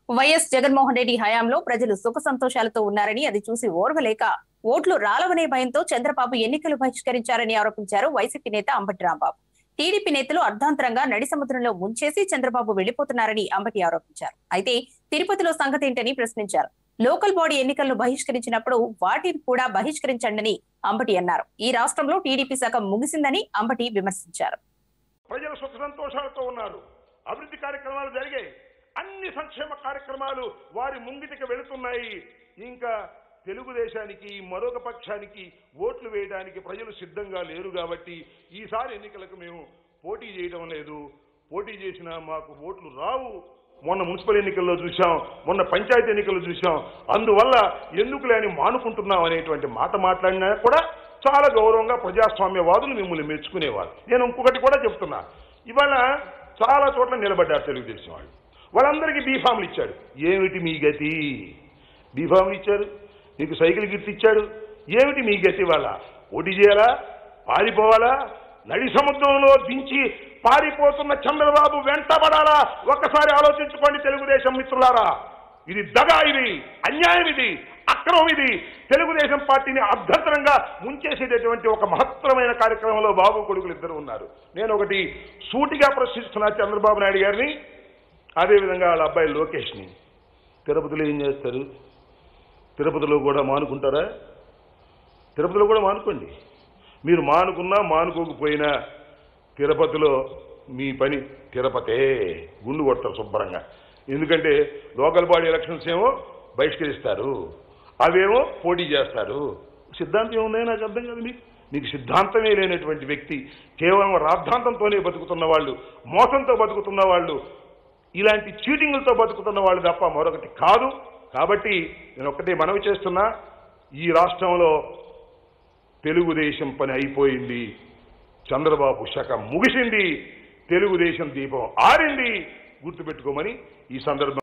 YS Jaganmohan Reddy హయాంలో ప్రజలు సుఖ సంతోషాలతో ఉన్నారని అది చూసి ఓర్వలేక ఓట్లు రాలవనే భయంతో చంద్రబాబు ఎన్నికలు బహిష్కరించారని ఆరోపించారు వైసీపీ నేత అంబటి రాంబాబు టీడీపీ నేతలు అర్ధాంతరంగా నడి సముద్రంలో ముంచేసి చంద్రబాబు వెళ్లిపోతున్నారని అంబటి ఆరోపించారు అయితే తిరుపతిలో సంగతి ఏంటని ప్రశ్నించారు లోకల్ బాడీ ఎన్నికలను బహిష్కరించినప్పుడు వాటిని కూడా బహిష్కరించండని అంబటి అన్నారు ఈ రాష్ట్రంలో టీడీపీ శాఖ ముగిసిందని అంబటి విమర్శించారు ప్రజలు సుఖ సంతోషాలతో ఉన్నారు అభివృద్ధి కార్యక్రమాలు జరిగాయి అన్ని సంక్షేమ కార్యక్రమాలు వారి ముంగిటికి వెళుతున్నాయి ఇంకా తెలుగుదేశానికి మరొక పక్షానికి ఓట్లు వేయడానికి ప్రజలు సిద్ధంగా లేరు కాబట్టి ఈసారి ఎన్నికలకు మేము పోటీ చేయడం లేదు పోటీ చేసినా మాకు ఓట్లు రావు మొన్న మున్సిపల్ ఎన్నికల్లో చూశాం మొన్న పంచాయతీ ఎన్నికల్లో చూశాం అందువల్ల ఎందుకు లేని మానుకుంటున్నాం అనేటువంటి మాట మాట్లాడినా కూడా చాలా గౌరవంగా ప్రజాస్వామ్యవాదులు మిమ్మల్ని మెచ్చుకునేవారు నేను ఇంకొకటి కూడా చెప్తున్నా ఇవాళ చాలా చోట్ల నిలబడ్డారు తెలుగుదేశం వాళ్ళు వాళ్ళందరికీ బీఫామ్లు ఇచ్చాడు ఏమిటి మీ గతి బీఫామ్లు ఇచ్చారు నీకు సైకిల్ గిఫ్ట్ ఇచ్చాడు ఏమిటి మీ గతి వాళ్ళ పోటీ చేయాలా పారిపోవాలా నడి సముద్రంలో దించి పారిపోతున్న చంద్రబాబు వెంటబడాలా ఒక్కసారి ఆలోచించుకోండి తెలుగుదేశం మిత్రులారా ఇది దగా ఇది అన్యాయం ఇది అక్రమం ఇది తెలుగుదేశం పార్టీని అభ్యంతరంగా ముంచేసేటటువంటి ఒక మహత్తరమైన కార్యక్రమంలో బాబు కొడుకులు ఇద్దరు ఉన్నారు నేను ఒకటి సూటిగా ప్రశ్నిస్తున్నా చంద్రబాబు నాయుడు గారిని అదేవిధంగా వాళ్ళ అబ్బాయి లోకేష్ని తిరుపతిలో ఏం చేస్తారు తిరుపతిలో కూడా మానుకుంటారా తిరుపతిలో కూడా మానుకోండి మీరు మానుకున్నా మానుకోకపోయినా తిరుపతిలో మీ పని తిరుపతే గుండు కొడతారు శుభ్రంగా ఎందుకంటే లోకల్ బాడీ ఎలక్షన్స్ ఏమో బహిష్కరిస్తారు అవేమో పోటీ చేస్తారు సిద్ధాంతం ఏమున్నాయో నాకు అర్థం కాదు మీకు మీకు సిద్ధాంతమే లేనటువంటి వ్యక్తి కేవలం రాద్ధాంతంతోనే బతుకుతున్న వాళ్ళు మోసంతో బతుకుతున్న వాళ్ళు ఇలాంటి చీటింగులతో బతుకుతున్న వాళ్ళు తప్ప మరొకటి కాదు కాబట్టి నేను ఒక్కటే మనవి చేస్తున్నా ఈ రాష్ట్రంలో తెలుగుదేశం పని అయిపోయింది చంద్రబాబు శక ముగిసింది తెలుగుదేశం దీపం ఆరింది గుర్తుపెట్టుకోమని ఈ సందర్భం